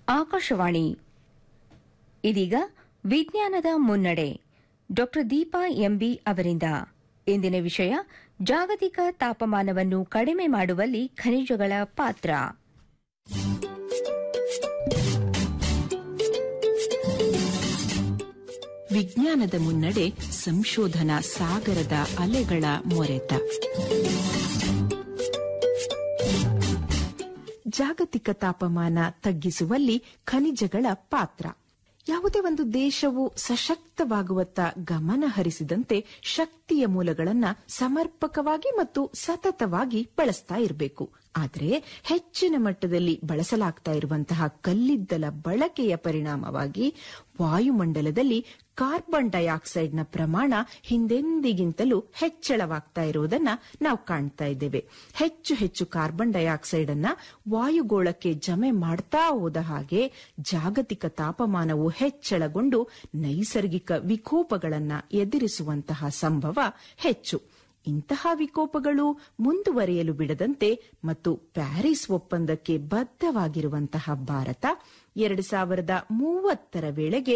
ಆಕಾಶವಾಣಿ ಇದೀಗ ವಿಜ್ಞಾನದ ಮುನ್ನಡೆ ಡಾ ದೀಪಾ ಎಂಬಿ ಅವರಿಂದ ಇಂದಿನ ವಿಷಯ ಜಾಗತಿಕ ತಾಪಮಾನವನ್ನು ಕಡಿಮೆ ಮಾಡುವಲ್ಲಿ ಖನಿಜಗಳ ಪಾತ್ರ ವಿಜ್ಞಾನದ ಮುನ್ನಡೆ ಸಂಶೋಧನಾ ಸಾಗರದ ಅಲೆಗಳ ಮೊರೆತ ಜಾಗತಿಕ ತಾಪಮಾನ ತಗ್ಗಿಸುವಲ್ಲಿ ಖನಿಜಗಳ ಪಾತ್ರ ಯಾವುದೇ ಒಂದು ದೇಶವು ಸಶಕ್ತವಾಗುವತ್ತ ಗಮನ ಹರಿಸಿದಂತೆ ಶಕ್ತಿಯ ಮೂಲಗಳನ್ನ ಸಮರ್ಪಕವಾಗಿ ಮತ್ತು ಸತತವಾಗಿ ಬಳಸ್ತಾ ಇರಬೇಕು ಆದರೆ ಹೆಚ್ಚಿನ ಮಟ್ಟದಲ್ಲಿ ಬಳಸಲಾಗ್ತಾ ಇರುವಂತಹ ಕಲ್ಲಿದ್ದಲ ಬಳಕೆಯ ಪರಿಣಾಮವಾಗಿ ವಾಯುಮಂಡಲದಲ್ಲಿ ಕಾರ್ಬನ್ ಡೈಆಕ್ಸೈಡ್ನ ಪ್ರಮಾಣ ಹಿಂದೆಂದಿಗಿಂತಲೂ ಹೆಚ್ಚಳವಾಗ್ತಾ ಇರುವುದನ್ನ ನಾವು ಕಾಣ್ತಾ ಇದ್ದೇವೆ ಹೆಚ್ಚು ಹೆಚ್ಚು ಕಾರ್ಬನ್ ಡೈಆಕ್ಸೈಡ್ ಅನ್ನ ವಾಯುಗೋಳಕ್ಕೆ ಜಮೆ ಮಾಡ್ತಾ ಹೋದ ಹಾಗೆ ಜಾಗತಿಕ ತಾಪಮಾನವು ಹೆಚ್ಚಳಗೊಂಡು ನೈಸರ್ಗಿಕ ವಿಕೋಪಗಳನ್ನ ಎದುರಿಸುವಂತಹ ಸಂಭವ ಹೆಚ್ಚು ಇಂತಹ ವಿಕೋಪಗಳು ಮುಂದುವರಿಯಲು ಬಿಡದಂತೆ ಮತ್ತು ಪ್ಯಾರಿಸ್ ಒಪ್ಪಂದಕ್ಕೆ ಬದ್ಧವಾಗಿರುವಂತಹ ಭಾರತ ಎರಡು ಸಾವಿರದ ಮೂವತ್ತರ ವೇಳೆಗೆ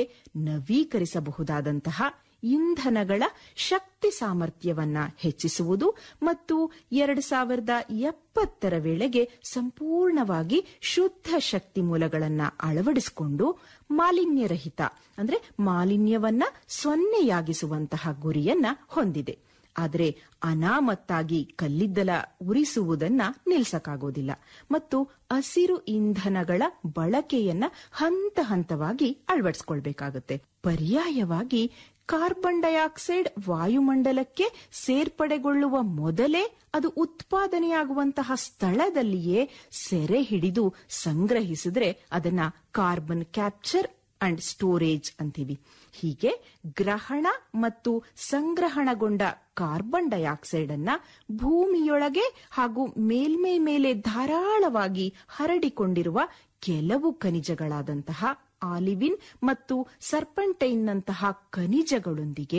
ನವೀಕರಿಸಬಹುದಾದಂತಹ ಇಂಧನಗಳ ಶಕ್ತಿ ಸಾಮರ್ಥ್ಯವನ್ನ ಹೆಚ್ಚಿಸುವುದು ಮತ್ತು ಎರಡು ಸಾವಿರದ ಎಪ್ಪತ್ತರ ವೇಳೆಗೆ ಸಂಪೂರ್ಣವಾಗಿ ಶುದ್ಧ ಶಕ್ತಿ ಮೂಲಗಳನ್ನ ಅಳವಡಿಸಿಕೊಂಡು ಮಾಲಿನ್ಯರಹಿತ ಅಂದ್ರೆ ಮಾಲಿನ್ಯವನ್ನ ಸೊನ್ನೆಯಾಗಿಸುವಂತಹ ಗುರಿಯನ್ನ ಹೊಂದಿದೆ ಆದರೆ ಅನಾಮತ್ತಾಗಿ ಕಲ್ಲಿದ್ದಲ ಉರಿಸುವುದನ್ನ ನಿಲ್ಸಕ್ಕಾಗೋದಿಲ್ಲ ಮತ್ತು ಹಸಿರು ಇಂಧನಗಳ ಬಳಕೆಯನ್ನ ಹಂತ ಹಂತವಾಗಿ ಅಳವಡಿಸಿಕೊಳ್ಬೇಕಾಗುತ್ತೆ ಪರ್ಯಾಯವಾಗಿ ಕಾರ್ಬನ್ ಡೈಆಕ್ಸೈಡ್ ವಾಯುಮಂಡಲಕ್ಕೆ ಸೇರ್ಪಡೆಗೊಳ್ಳುವ ಮೊದಲೇ ಅದು ಉತ್ಪಾದನೆಯಾಗುವಂತಹ ಸ್ಥಳದಲ್ಲಿಯೇ ಸೆರೆ ಹಿಡಿದು ಸಂಗ್ರಹಿಸಿದ್ರೆ ಅದನ್ನ ಕಾರ್ಬನ್ ಕ್ಯಾಪ್ಚರ್ ಅಂಡ್ ಸ್ಟೋರೇಜ್ ಅಂತೀವಿ ಹೀಗೆ ಗ್ರಹಣ ಮತ್ತು ಸಂಗ್ರಹಣಗೊಂಡ ಕಾರ್ಬನ್ ಡೈಆಕ್ಸೈಡ್ ಅನ್ನ ಭೂಮಿಯೊಳಗೆ ಹಾಗೂ ಮೇಲ್ಮೈ ಮೇಲೆ ಧಾರಾಳವಾಗಿ ಹರಡಿಕೊಂಡಿರುವ ಕೆಲವು ಖನಿಜಗಳಾದಂತಹ ಆಲಿವಿನ್ ಮತ್ತು ಸರ್ಪಂಟೈನ್ನಂತಹ ಖನಿಜಗಳೊಂದಿಗೆ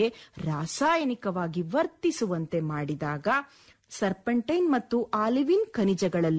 ರಾಸಾಯನಿಕವಾಗಿ ವರ್ತಿಸುವಂತೆ ಮಾಡಿದಾಗ ಸರ್ಪಂಟೈನ್ ಮತ್ತು ಆಲಿವಿನ್ ಖನಿಜಗಳಲ್ಲಿ